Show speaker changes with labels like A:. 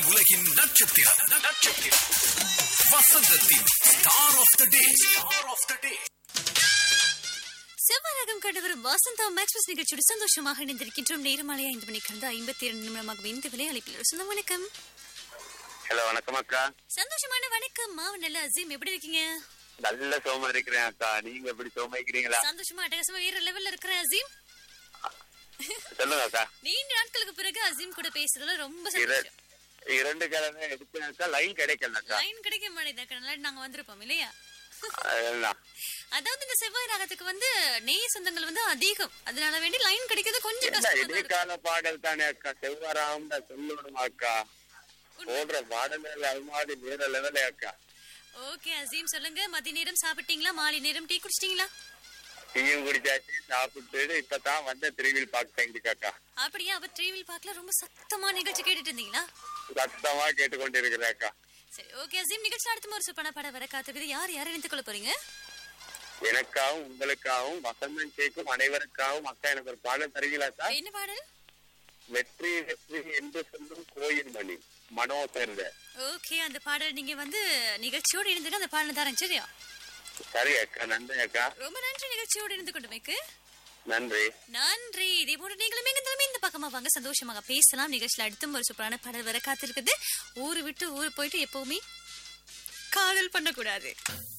A: உலகின் நட்சத்திரம் நட்சத்திரம் வசந்தத்தின் star of the day star of the day
B: செவ்வாயகம் கண்டவரும் வசந்தா எக்ஸ்பிரஸ் நிகழ்ச்சியோடு சந்தோஷமாக இணைந்திருக்கின்றோம் நேரமாலை ஐந்து மணிக்கு இருந்து ஐம்பத்தி இரண்டு நிமிடமாக இந்த விலை அழைப்பில் சொந்த வணக்கம்
C: ஹலோ வணக்கம் அக்கா
B: சந்தோஷமான வணக்கம் மாவன் நல்ல அசீம் எப்படி இருக்கீங்க
C: நல்ல சோமா இருக்கிறேன் அக்கா நீங்க எப்படி சோமா இருக்கிறீங்களா
B: சந்தோஷமா அட்டகாசமா வேற லெவல்ல இருக்கிற அசீம்
C: சொல்லுங்க அக்கா
B: நீண்ட நாட்களுக்கு பிறகு அசீம் கூட பேசுறதுல ரொம்ப
C: இர-
B: சந்தோஷம்
C: இரண்டு கிழமை எடுத்தேன் அக்கா லைன் கிடைக்கல அக்கா
B: லைன் கிடைக்க மாட்டேங்குது நாங்க வந்திருப்போம் இல்லையா
C: அதெல்லாம்
B: அதாவது இந்த செவ்வாய் ராகத்துக்கு வந்து நெய் சொந்தங்கள் வந்து அதிகம் அதனால வேண்டி லைன் கிடைக்கிறது கொஞ்சம்
C: என்ன
B: கஷ்டமா தான் இருக்கு.
C: இடைக்கால பாடல் தானே அக்கா செவ்வாராம் சொல்லணும் அக்கா போடுற பாடல்கள் அது மாதிரி வேற லெவலே அக்கா
B: ஓகே அசீம் சொல்லுங்க மதிய நேரம் சாப்பிட்டீங்களா மாலை நேரம் டீ குடிச்சிட்டீங்களா
C: டீயும் குடிச்சாச்சு சாப்பிட்டு இப்பதான் வந்த திருவில் பார்க்க செஞ்சுக்க அக்கா
B: அப்படியே அவர் டிவியில் பார்க்கல ரொம்ப சத்தமா நிகழ்ச்சி கேட்டுட்டு இருந்தீங்களா
C: சத்தமா கேட்டுக்கொண்டு இருக்கிறேன் அக்கா
B: சரி ஓகே அசீம் நிகழ்ச்சி அடுத்த ஒரு சூப்பரான படம் வர காத்துக்குது யார் யார் இணைத்துக் கொள்ள போறீங்க
C: எனக்காகவும் உங்களுக்காகவும் வசந்தன் கேக்கும் அனைவருக்காகவும் அக்கா எனக்கு ஒரு பாடல் தருவீங்களா சார்
B: என்ன பாடல்
C: வெற்றி வெற்றி என்று சொல்லும் கோயில் மணி மனோ சேர்ந்த
B: ஓகே அந்த பாடல் நீங்க வந்து நிகழ்ச்சியோடு இணைந்துட்டு அந்த பாடல் தரேன் சரியா
C: சரி அக்கா நன்றி அக்கா
B: ரொம்ப நன்றி நிகழ்ச்சியோடு இணைந்து கொண்டுமைக்கு
C: நன்றி
B: நன்றி இதே போன்று நீங்களும் எங்க தலைமை இந்த பக்கமா வாங்க சந்தோஷமாக பேசலாம் நிகழ்ச்சியில் அடுத்தும் ஒரு சூப்பரான பாடல் வர காத்திருக்குது ஊரு விட்டு ஊரு போயிட்டு எப்பவுமே காதல் பண்ணக்கூடாது